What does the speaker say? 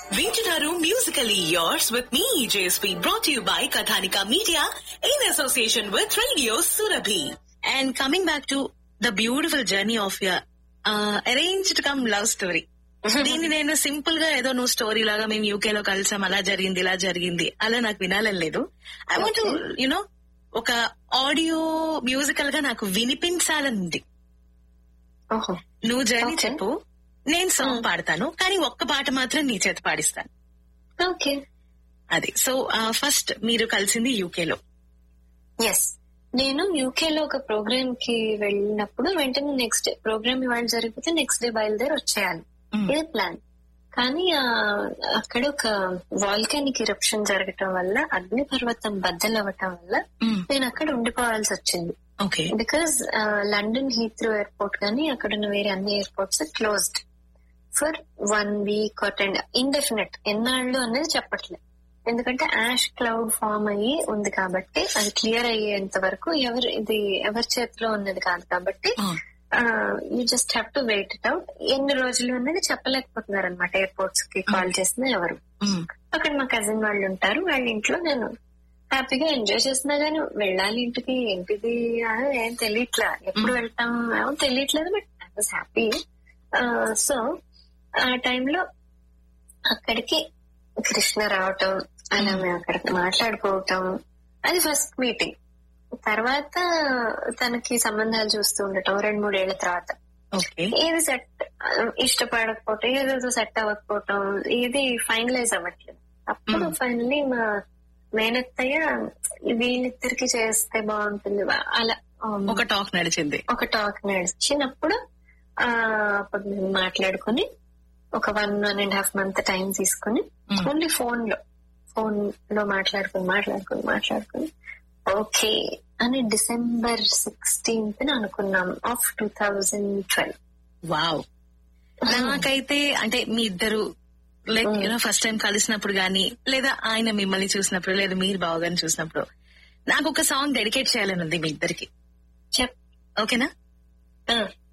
వింటున్నారు musically yours with మీ J S P brought you by Kathanika media in association with radio Surabhi and coming back to the beautiful journey of your arranged cum love story దీన్ని నేను simple గా ఏదో నువ్వు story లాగా మేము యూకే లో కలిసాం అలా జరిగింది ఇలా జరిగింది అలా నాకు వినాలని లేదు ఐ వాంట్ యునో ఒక ఆడియో మ్యూజికల్ గా నాకు వినిపించాలనుంది ఓహో నువ్వు జర్నీ Okay. చెప్పు నేను సాంగ్ పాడతాను కానీ ఒక్క పాట మాత్రం నీ చేత పాడిస్తాను ఓకే అది సో ఫస్ట్ మీరు కలిసింది యూకే లో ఎస్ నేను యూకే లో ఒక ప్రోగ్రామ్ కి వెళ్ళినప్పుడు వెంటనే నెక్స్ట్ డే ప్రోగ్రామ్ ఇవాళ జరిగితే నెక్స్ట్ డే బయలుదేరి వచ్చేయాలి ఇది ప్లాన్ కానీ ఆ, అక్కడ ఒక వాల్కానిక్ ఇరప్షన్ జరగటం వల్ల అగ్ని పర్వతం బద్దలవ్వటం వల్ల నేను అక్కడ ఉండిపోవాల్సి వచ్చింది okay because London Heathrow airport కానీ అక్కడ ఉన్న వేరే అన్ని airports closed for one week then indefinite ఎన్నాళ్ళు అనేది చెప్పట్లేదు ఎందుకంటే యాష్ క్లౌడ్ ఫామ్ అయ్యి ఉంది కాబట్టి అది క్లియర్ అయ్యేంత వరకు ఎవరు ఇది ఎవరి చేతిలో ఉన్నది కాదు కాబట్టి you just have to wait it out ఎన్ని రోజులు అనేది చెప్పలేకపోతున్నారు అనమాట ఎయిర్పోర్ట్స్ కి కాల్ చేసిన ఎవరు అక్కడ మా కజిన్ వాళ్ళు ఉంటారు వాళ్ళ ఇంట్లో నేను హ్యాపీగా ఎంజాయ్ చేస్తున్నా గానీ వెళ్ళాలి ఇంటికి ఏంటిది అని ఏం తెలియట్లా ఎప్పుడు వెళ్తాం ఏమో తెలియట్లేదు but I was happy so ఆ టైంలో అక్కడికి కృష్ణ రావటం అలా మేము అక్కడ మాట్లాడుకోవటం అది ఫస్ట్ మీటింగ్ తర్వాత తనకి సంబంధాలు చూస్తూ ఉండటం రెండు మూడేళ్ల తర్వాత ఓకే ఏది సెట్ ఇష్టపడకపోవటం ఏదేదో సెట్ అవ్వకపోవటం ఏది ఫైనలైజ్ అవ్వట్లేదు అప్పుడు Hmm. ఫైనలీ మా మేనత్తయ్య వీళ్ళిద్దరికి చేస్తే బాగుంటుంది వా- అలా um, ఒక టాక్ నడిచింది ఒక టాక్ నడిచినప్పుడు ఆ, అప్పుడు మేము మాట్లాడుకుని ఒక one one and half month time తీసుకుని Hmm. ఓన్లీ ఫోన్ లో ఫోన్ లో మాట్లాడుకుని మాట్లాడుకుని మాట్లాడుకుని ఓకే అని డిసెంబర్ సిక్స్టీన్త్ అనుకున్నాం of two thousand twelve wow నాకైతే అంటే మీ ఇద్దరు లైక్ యూనో ఫస్ట్ టైం కలిసినప్పుడు గానీ లేదా ఆయన మిమ్మల్ని చూసినప్పుడు లేదా మీరు బావగారిని చూసినప్పుడు నాకు ఒక సాంగ్ డెడికేట్ చేయాలని ఉంది మీ ఇద్దరికి చెప్ ఓకేనా